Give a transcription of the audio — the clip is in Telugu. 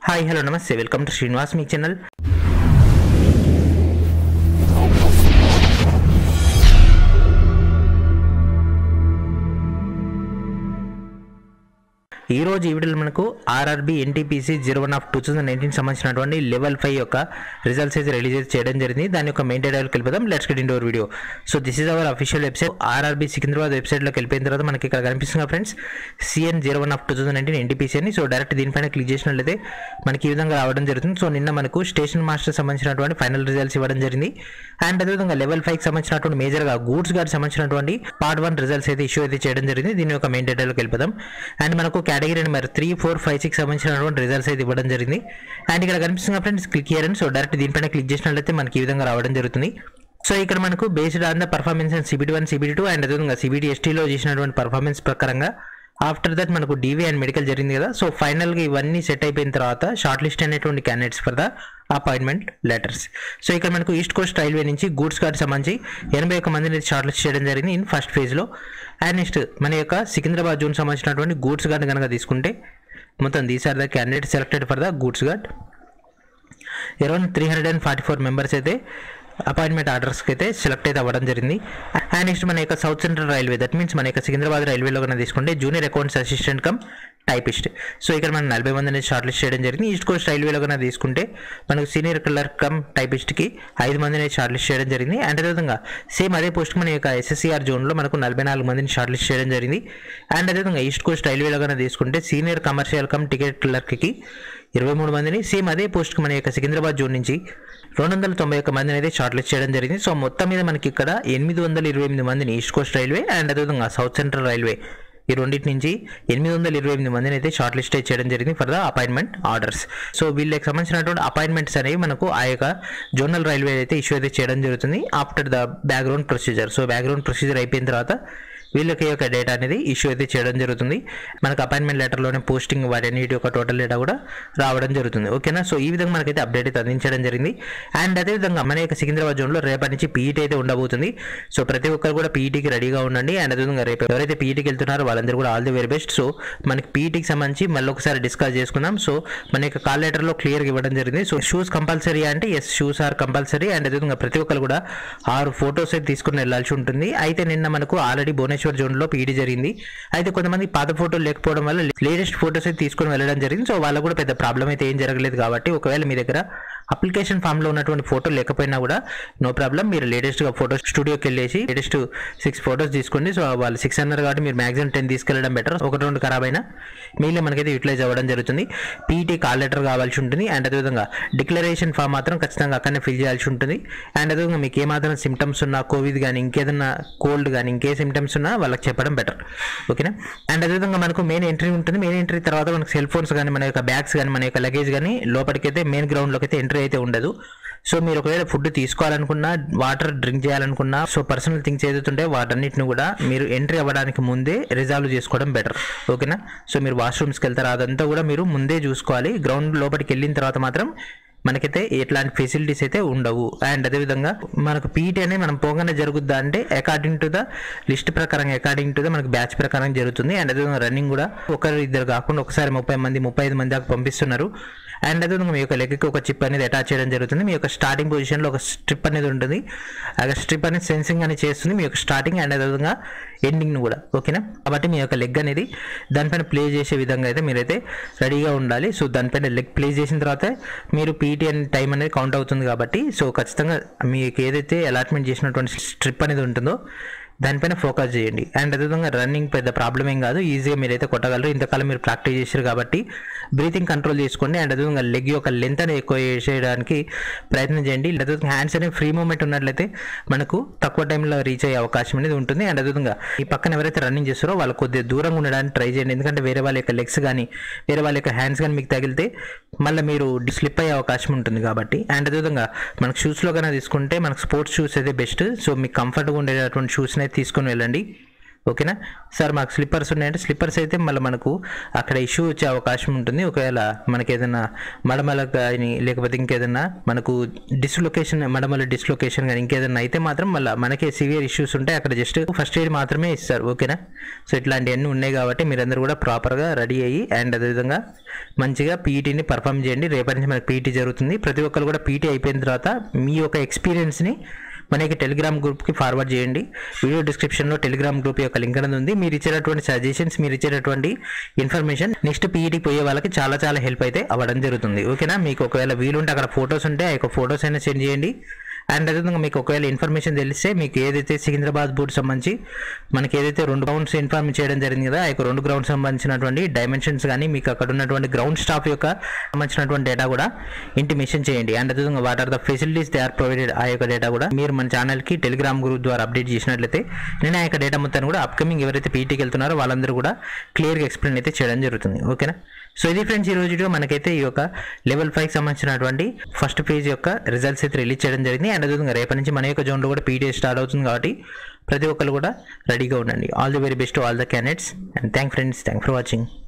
హాయ్ హలో నమస్తే వెల్కమ్ టు శ్రీనివాస్ మీ ఛానల్ ఈ రోజు ఈ వీడియోలో మనకు RRB NTPC zero one of two thousand nineteen సంబంధించినటువంటి లెవెల్ ఫైవ్ యొక్క రిజల్ట్స్ అయితే రిలీజ్ చేయడం జరిగింది దాని యొక్క మెయిన్ డేటాలోకి వెళ్ళిపోదాం let's get into video so this is our official website RRB Secunderabad వెబ్సైట్లోకి వెళ్ళిపోయిన తర్వాత మనకి ఇక్కడ కనిపిస్తుంది friends CEN zero one of two thousand nineteen NTPC అని సో డైరెక్ట్ దీనిపైన క్లిక్ చేసినట్లయితే మనకి ఈ విధంగా రావడం జరుగుతుంది సో నిన్న మనకు స్టేషన్ మాస్టర్ సంబంధించినటువంటి ఫైనల్ రిజల్ట్స్ ఇవ్వడం జరిగింది అండ్ అదేవిధంగా లెవెల్ ఫైవ్ సంబంధించినటువంటి మేజర్గా గూడ్స్ గారికి సంబంధించినటువంటి పార్ట్ వన్ రిజల్ట్స్ అయితే ఇష్యూ అయితే చేయడం జరిగింది దీని యొక్క మెయిన్ డేటాలోకి వెళ్ళిపోదాం అండ్ మనకు category number three four five six సంబంధించినటువంటి రిజల్ట్స్ అయితే ఇవ్వడం జరిగింది అండ్ ఇక్కడ కనిపిస్తుంది ఫ్రెండ్స్ క్లిక్ చేయండి సో డైరెక్ట్ దీనిపైన క్లిక్ చేసినట్లయితే మనకి ఈ విధంగా రావడం జరుగుతుంది సో ఇక్కడ మనకు based on the performance and CBT one CBT two and అదేవిధంగా సిబిటీ ఎస్టీలో చేసినటువంటి పర్ఫార్మెన్స్ ప్రకారంగా ఆఫ్టర్ దట్ మనకు డీవీ అండ్ మెడికల్ జరిగింది కదా సో ఫైనల్గా ఇవన్నీ సెట్ అయిపోయిన తర్వాత షార్ట్ లిస్ట్ అనేటువంటి candidates for the appointment letters so ఇక్కడ మనకు ఈస్ట్ కోస్ట్ రైల్వే నుంచి గూడ్స్ కార్డ్ సంబంధించి ఎనభై ఒక్క మందిని షార్ట్ లిస్ట్ చేయడం జరిగింది ఇన్ ఫస్ట్ ఫేజ్లో అండ్ నెక్స్ట్ మన యొక్క సికింద్రాబాద్ జోన్ సంబంధించినటువంటి గూడ్స్ గార్డ్ కనుక తీసుకుంటే మొత్తం these are the candidate selected for the goods guard around three hundred and forty four members అయితే అపాయింట్మెంట్ ఆర్డర్స్కి అయితే సెలెక్ట్ అయితే అవ్వడం జరిగింది అండ్ నెక్స్ట్ మన యొక్క south central railway that means మన యొక్క సికింద్రాబాద్ రైల్వేలో కన్నా తీసుకుంటే junior accounts assistant cum typist so ఇక్కడ మనం నలభై మందిని షార్ట్ లిస్ట్ చేయడం జరిగింది ఈస్ట్ కోస్ట్ రైల్వేలో కన్నా తీసుకుంటే మనకు సీనియర్ క్లర్క్ కమ్ టైపిస్ట్కి ఐదు మందిని షార్ట్ లిస్ట్ చేయడం జరిగింది అండ్ అదేవిధంగా సేమ్ అదే పోస్ట్ మన యొక్క ఎస్ఎస్సీఆర్ జోన్లో మనకు నలభై నాలుగు మందిని షార్ట్ లిస్ట్ చేయడం జరిగింది అండ్ అదేవిధంగా ఈస్ట్ కోస్ట్ రైల్వేలో కన్నా తీసుకుంటే సీనియర్ కమర్షియల్ కమ్ టికెట్ క్లర్క్కి ఇరవై మూడు మందిని సేమ్ అదే పోస్ట్కి మన యొక్క సికింద్రాబాద్ జోన్ నుంచి రెండు వందల తొంభై ఒక్క మందిని అయితే షార్ట్ లిస్ట్ చేయడం జరిగింది సో మొత్తం మీద మనకి ఇక్కడ ఎనిమిది వందల ఇరవై ఎనిమిది మందిని ఈస్ట్ కోస్ట్ రైల్వే అండ్ అదేవిధంగా సౌత్ సెంట్రల్ రైల్వే ఈ రెండింటి నుంచి ఎనిమిది వందల ఇరవై ఎనిమిది మందిని అయితే షార్ట్ లిస్ట్ చేయడం జరిగింది for the appointment orders so వీళ్ళకి సంబంధించినటువంటి అపాయింట్మెంట్స్ అనేవి మనకు ఆ యొక్క జోనల్ రైల్వే అయితే ఇష్యూ అయితే చేయడం జరుగుతుంది after the background procedure so background procedure అయిపోయిన తర్వాత వీళ్ళకి యొక్క డేటా అనేది ఇష్యూ అయితే చేయడం జరుగుతుంది మనకు అపాయింట్మెంట్ లెటర్లోనే పోస్టింగ్ వాటన్నిటి యొక్క టోటల్ డేటా కూడా రావడం జరుగుతుంది ఓకేనా సో ఈ విధంగా మనకైతే అప్డేట్ అయితే అందించడం జరిగింది అండ్ అదేవిధంగా మన యొక్క సికింద్రాబాద్ జోన్లో రేపటి నుంచి పీఈటీ అయితే ఉండబోతుంది సో ప్రతి ఒక్కరు కూడా పీఈటీకి రెడీగా ఉండండి అండ్ అదేవిధంగా రేపు ఎవరైతే పీఈటీకి వెళ్తున్నారో వాళ్ళందరూ కూడా all the very best so మనకి పీఈటీకి సంబంధించి మళ్ళీ ఒకసారి డిస్కస్ చేసుకుందాం సో మన యొక్క కాల్ లెటర్లో క్లియర్గా ఇవ్వడం జరిగింది సో షూస్ కంపల్సరీ అంటే yes shoes are compulsory and అదేవిధంగా ప్రతి ఒక్కరు కూడా ఆరు ఫొటోస్ అయితే తీసుకుని వెళ్ళాల్సి ఉంటుంది అయితే నిన్న మనకు ఆల్రెడీ భువనేశ్వర్ జోన్లో పీఈడీ జరిగింది అయితే కొంతమంది పాత ఫోటోలు లేకపోవడం వల్ల లేటెస్ట్ ఫోటోస్ అయితే తీసుకొని వెళ్ళడం జరిగింది సో వాళ్ళకు కూడా పెద్ద ప్రాబ్లం అయితే ఏం జరగలేదు కాబట్టి ఒకవేళ మీ దగ్గర అప్లికేషన్ ఫామ్లో ఉన్నటువంటి ఫోటో లేకపోయినా కూడా నో ప్రాబ్లం మీరు లేటెస్ట్గా ఫోటో స్టూడియోకి వెళ్ళేసి లేటెస్ట్ సిక్స్ ఫోటోస్ తీసుకోండి సో వాళ్ళు సిక్స్ అన్నారు కాబట్టి మీరు మ్యాక్సిమం టెన్ తీసుకెళ్ళడం బెటర్ ఒకటి రెండు ఖరాబ్ అయినా మిగిలిన మనకైతే యూటిలైజ్ అవ్వడం జరుగుతుంది పీఈటీ కాల్ లెటర్ కావాల్సి ఉంటుంది అండ్ అదేవిధంగా డిక్లరేషన్ ఫామ్ మాత్రం ఖచ్చితంగా అక్కడనే ఫిల్ చేయాల్సి ఉంటుంది అండ్ అదేవిధంగా మీకు ఏమాత్రం సిమ్టమ్స్ ఉన్నా కోవిడ్ కానీ ఇంకేదన్నా కోల్డ్ కానీ ఇంకే సిమ్టమ్స్ ఉన్నా వాళ్ళకి చెప్పడం బెటర్ ఓకేనా అండ్ అదేవిధంగా మనకు మెయిన్ ఎంట్రీ ఉంటుంది మెయిన్ ఎంట్రీ తర్వాత మనకు సెల్ ఫోన్స్ కానీ మన యొక్క బ్యాగ్స్ కానీ మన యొక్క లగేజ్ కానీ లోపలికైతే మెయిన్ గ్రౌండ్లోకి అయితే ఎంట్రీ అయితే ఉండదు సో మీరు ఒకవేళ ఫుడ్ తీసుకోవాలనుకున్నా వాటర్ డ్రింక్ చేయాలనుకున్నా సో పర్సనల్ థింగ్స్ ఏదైతుంటే వాటన్నిటిని కూడా మీరు ఎంట్రీ అవ్వడానికి ముందే రిజాల్వ్ చేసుకోవడం బెటర్ ఓకేనా సో మీరు వాష్రూమ్స్కి వెళ్తారు అదంతా కూడా మీరు ముందే చూసుకోవాలి గ్రౌండ్ లోపలికి వెళ్ళిన తర్వాత మాత్రం మనకైతే ఎట్లాంటి ఫెసిలిటీస్ అయితే ఉండవు అండ్ అదేవిధంగా మనకు పీటీ అనేది మనం పోగానే జరుగుద్దా అంటే అకార్డింగ్ టు ద లిస్ట్ ప్రకారం అకార్డింగ్ టు ద మనకు బ్యాచ్ ప్రకారం జరుగుతుంది అండ్ అదేవిధంగా రన్నింగ్ కూడా ఒకరు ఇద్దరు కాకుండా ఒకసారి ముప్పై మంది ముప్పై ఐదు మంది దాకా పంపిస్తున్నారు అండ్ అదేవిధంగా మీ యొక్క లెగ్కి ఒక చిప్ అనేది అటాచ్ చేయడం జరుగుతుంది మీ యొక్క స్టార్టింగ్ పొజిషన్లో ఒక స్ట్రిప్ అనేది ఉంటుంది ఆ స్ట్రిప్ అనేది సెన్సింగ్ అనేది చేస్తుంది మీ యొక్క స్టార్టింగ్ అండ్ అదేవిధంగా ఎండింగ్ను కూడా ఓకేనా కాబట్టి మీ యొక్క లెగ్ అనేది దానిపైన ప్లే చేసే విధంగా అయితే మీరైతే రెడీగా ఉండాలి సో దానిపైన లెగ్ ప్లే చేసిన తర్వాత మీరు పీటీ అనే టైం అనేది కౌంట్ అవుతుంది కాబట్టి సో ఖచ్చితంగా మీకు ఏదైతే అలాట్మెంట్ చేసినటువంటి స్ట్రిప్ అనేది ఉంటుందో దానిపైన ఫోకస్ చేయండి అండ్ అదేవిధంగా రన్నింగ్ పెద్ద ప్రాబ్లం ఏం కాదు ఈజీగా మీరైతే కొట్టగలరు ఇంతకాలం మీరు ప్రాక్టీస్ చేశారు కాబట్టి బ్రీతింగ్ కంట్రోల్ చేసుకోండి అండ్ అదేవిధంగా లెగ్ యొక్క లెంత్ అనేది ఎక్కువ చేసేయడానికి ప్రయత్నం చేయండి అదేవిధంగా హ్యాండ్స్ అనేవి ఫ్రీ మూమెంట్ ఉన్నట్లయితే మనకు తక్కువ టైంలో రీచ్ అయ్యే అవకాశం అనేది ఉంటుంది అండ్ అదేవిధంగా ఈ పక్కన ఎవరైతే రన్నింగ్ చేస్తారో వాళ్ళు కొద్దిగా దూరంగా ఉండడానికి ట్రై చేయండి ఎందుకంటే వేరే వాళ్ళ యొక్క లెగ్స్ కానీ వేరే వాళ్ళ యొక్క హ్యాండ్స్ కానీ మీకు తగిలితే మళ్ళీ మీరు స్లిప్ అయ్యే అవకాశం ఉంటుంది కాబట్టి అండ్ అదేవిధంగా మనకు షూస్లో కన్నా తీసుకుంటే మనకు స్పోర్ట్స్ షూస్ అయితే బెస్ట్ సో మీకు కంఫర్ట్గా ఉండేటటువంటి షూస్ని అయితే తీసుకొని వెళ్ళండి ఓకేనా సార్ మాకు స్లిప్పర్స్ ఉన్నాయంటే స్లిప్పర్స్ అయితే మళ్ళీ మనకు అక్కడ ఇష్యూ వచ్చే అవకాశం ఉంటుంది ఒకవేళ మనకి ఏదైనా మడమల కానీ లేకపోతే ఇంకేదైనా మనకు డిస్లొకేషన్ మడమల డిస్లొకేషన్ కానీ ఇంకేదైనా అయితే మాత్రం మళ్ళీ మనకి సివియర్ ఇష్యూస్ ఉంటాయి అక్కడ జస్ట్ ఫస్ట్ ఎయిడ్ మాత్రమే ఇస్తారు ఓకేనా సో ఇట్లాంటివన్నీ ఉన్నాయి కాబట్టి మీరందరూ కూడా ప్రాపర్గా రెడీ అయ్యి అండ్ అదేవిధంగా మంచిగా పీఈటీని పర్ఫామ్ చేయండి రేపటి నుంచి మనకి పీఈటీ జరుగుతుంది ప్రతి ఒక్కరు కూడా పీఈటీ అయిపోయిన తర్వాత మీ యొక్క ఎక్స్పీరియన్స్ని మనకి టెలిగ్రామ్ గ్రూప్కి ఫార్వర్డ్ చేయండి వీడియో డిస్క్రిప్షన్లో టెలిగ్రామ్ గ్రూప్ యొక్క లింక్ అనేది ఉంది మీరు ఇచ్చేటటువంటి సజెషన్స్ మీరు ఇచ్చేటటువంటి ఇన్ఫర్మేషన్ నెక్స్ట్ పీఈటీ పోయే వాళ్ళకి చాలా చాలా హెల్ప్ అయితే అవ్వడం జరుగుతుంది ఓకేనా మీకు ఒకవేళ వీలుంటే అక్కడ ఫొటోస్ ఉంటే ఆ యొక్క ఫొటోస్ అయినా సెండ్ చేయండి అండ్ అదేవిధంగా మీకు ఒకవేళ ఇన్ఫర్మేషన్ తెలిస్తే మీకు ఏదైతే సికింద్రాబాద్ బోర్డు సంబంధించి మనకి ఏదైతే రెండు గ్రౌండ్స్ ఇన్ఫార్మ్ చేయడం జరిగింది కదా ఆ యొక్క రెండు గ్రౌండ్స్ సంబంధించినటువంటి డైమెన్షన్స్ కానీ మీకు అక్కడ ఉన్నటువంటి గ్రౌండ్ స్టాఫ్ యొక్క సంబంధించినటువంటి డేటా కూడా ఇంటిమేషన్ చేయండి అండ్ అదేవిధంగా what are the facilities they are provided ఆ యొక్క డేటా కూడా మీరు మన ఛానల్కి టెలిగ్రామ్ గ్రూప్ ద్వారా అప్డేట్ చేసినట్లయితే నేను ఆ యొక్క డేటా మొత్తాన్ని కూడా అప్కమింగ్ ఎవరైతే పీటీకి వెళ్తున్నారో వాళ్ళందరూ కూడా క్లియర్గా ఎక్స్ప్లెయిన్ అయితే చేయడం జరుగుతుంది ఓకేనా సో ఇది ఫ్రెండ్స్ ఈ రోజు వీడియో మనకైతే ఈ యొక్క లెవెల్ ఫైవ్ సంబంధించినటువంటి ఫస్ట్ పేజ్ యొక్క రిజల్ట్స్ అయితే రిలీజ్ చేయడం జరిగింది అండ్ అదేవిధంగా రేపటి నుంచి మన యొక్క జోన్లో కూడా పీటీ స్టార్ట్ అవుతుంది కాబట్టి ప్రతి ఒక్కరు కూడా రెడీగా ఉండండి all the very best all the candidates and thank friends thank for watching